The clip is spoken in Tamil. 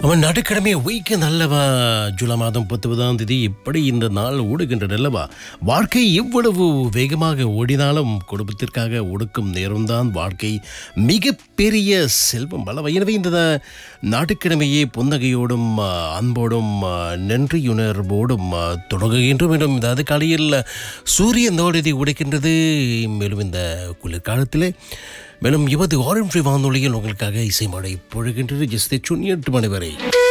அவன் நடுக்கிழமை வீக்கெண்ட் அல்லவா ஜூலை மாதம் பத்தொன்பதாம் தேதி இப்படி இந்த நாள் ஓடுகின்றது அல்லவா வாழ்க்கை எவ்வளவு வேகமாக ஓடினாலும் குடும்பத்திற்காக ஒடுக்கும் நேரம்தான் வாழ்க்கை மிகப்பெரிய செல்வம் அல்லவா எனவே இந்த நாட்டுக்கிழமையே புன்னகையோடும் ஆ, அன்போடும் ஆ, நன்றியுணர்வோடும் ஆ, தொடங்குகின்றோம் என்றும் இந்த காலையில் சூரியன் நோடிதை உடைக்கின்றது மேலும் இந்த குளிர்காலத்திலே மேலும் இவது ஆரஞ்சு வானொலியில் உங்களுக்காக இசை மழை பொழுகின்றது ஜஸ்தி எட்டு மணி வரை